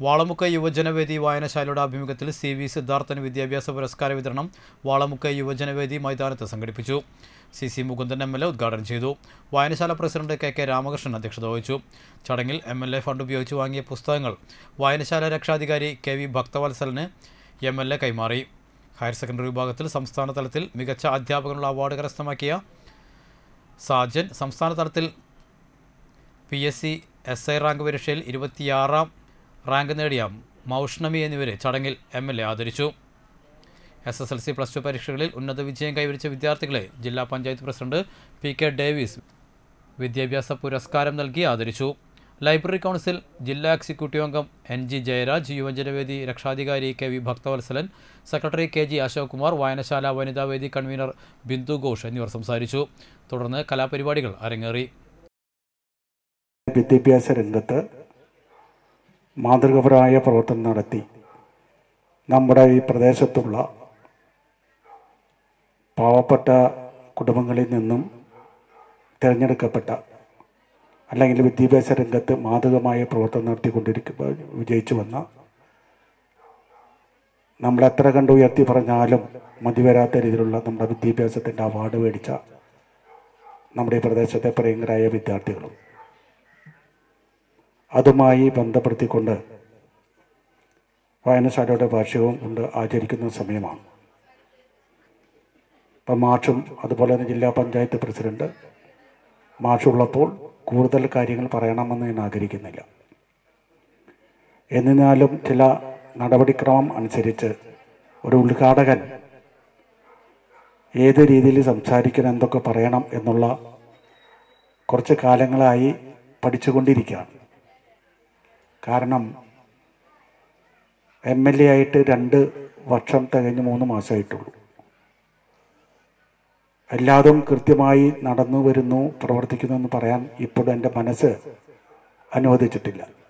വാളമുക്ക യുവജനവേദി വായനശാലയുടെ ആഭിമുഖ്യത്തിൽ C V സിദ്ധാർത്ഥന് വിദ്യാഭ്യാസ പുരസ്കാര വിതരണം വാളമുക്ക യുവജനവേദി മൈതാനത്ത് സംഘടിപ്പിച്ചു C C Mukundan M L A ഉദ്ഘാടനം ചെയ്തു വായനശാല പ്രസിഡന്റ് കെ കെ രാമകൃഷ്ണൻ അധ്യക്ഷത വഹിച്ചു ചടങ്ങിൽ എം എൽ എ ഫണ്ട് ഉപയോഗിച്ച് വാങ്ങിയ പുസ്തകങ്ങൾ വായനശാല രക്ഷാധികാരി കെ വി ഭക്തവത്സലിന് എം എൽ എ കൈമാറി ഹയർ സെക്കൻഡറി വിഭാഗത്തിൽ സംസ്ഥാന തലത്തിൽ മികച്ച അധ്യാപകനുള്ള അവാർഡ് കരസ്ഥമാക്കിയ സാജൻ സംസ്ഥാന തലത്തിൽ P S C S I rank പരീക്ഷയിൽ ഇരുപത്തിയാറാം റാങ്ക് നേടിയ മൗഷ്ണമി എന്നിവരെ ചടങ്ങിൽ എം എൽ എ ആദരിച്ചു S S L C plus two പരീക്ഷകളിൽ ഉന്നത വിജയം കൈവരിച്ച വിദ്യാർത്ഥികളെ ജില്ലാ panchayat president P K Davis വിദ്യാഭ്യാസ പുരസ്കാരം നൽകി ആദരിച്ചു ലൈബ്രറി കൗൺസിൽ ജില്ലാ എക്സിക്യൂട്ടീവ് അംഗം എൻ ജി ജയരാജ് യുവജനവേദി രക്ഷാധികാരി K V Bhakthavalsalan secretary K G Ashok Kumar വായനശാല വനിതാവേദി കൺവീനർ ബിന്ദു ഘോഷ് എന്നിവർ സംസാരിച്ചു തുടർന്ന് കലാപരിപാടികൾ അരങ്ങേറി വിദ്യാഭ്യാസ രംഗത്ത് മാതൃകപരമായ പ്രവർത്തനം നടത്തി നമ്മുടെ ഈ പ്രദേശത്തുള്ള പാവപ്പെട്ട കുടുംബങ്ങളിൽ നിന്നും തിരഞ്ഞെടുക്കപ്പെട്ട അല്ലെങ്കിൽ വിദ്യാഭ്യാസ രംഗത്ത് മാതൃകമായ പ്രവർത്തനം നടത്തിക്കൊണ്ടിരിക്കുക വിജയിച്ചു വന്ന നമ്മൾ എത്ര കണ്ട് ഉയർത്തി പറഞ്ഞാലും മതിവരാത്ത രീതിയിലുള്ള നമ്മുടെ വിദ്യാഭ്യാസത്തിൻ്റെ അവാർഡ് മേടിച്ച നമ്മുടെ ഈ പ്രദേശത്തെ പ്രിയങ്കരായ വിദ്യാർത്ഥികളും അതുമായി ബന്ധപ്പെടുത്തിക്കൊണ്ട് വായനശാലയുടെ വാർഷികവും കൊണ്ട് ആചരിക്കുന്ന സമയമാണ് ഇപ്പം മാഷും അതുപോലെ തന്നെ ജില്ലാ പഞ്ചായത്ത് പ്രസിഡന്റ് മാഷുള്ളപ്പോൾ കൂടുതൽ കാര്യങ്ങൾ പറയണമെന്ന് ഞാൻ ആഗ്രഹിക്കുന്നില്ല എന്നിരുന്നാലും ചില നടപടിക്രമം അനുസരിച്ച് ഒരു ഉദ്ഘാടകൻ ഏത് രീതിയിൽ സംസാരിക്കണം എന്തൊക്കെ പറയണം എന്നുള്ള കുറച്ച് കാലങ്ങളായി പഠിച്ചുകൊണ്ടിരിക്കുകയാണ് കാരണം എം എൽ എ ആയിട്ട് രണ്ട് വർഷം തികഞ്ഞ് മൂന്ന് മാസമായിട്ടുള്ളൂ എല്ലാതും കൃത്യമായി നടന്നു വരുന്നു പ്രവർത്തിക്കുന്നു എന്ന് പറയാൻ ഇപ്പോഴും എൻ്റെ മനസ്സ് അനുവദിച്ചിട്ടില്ല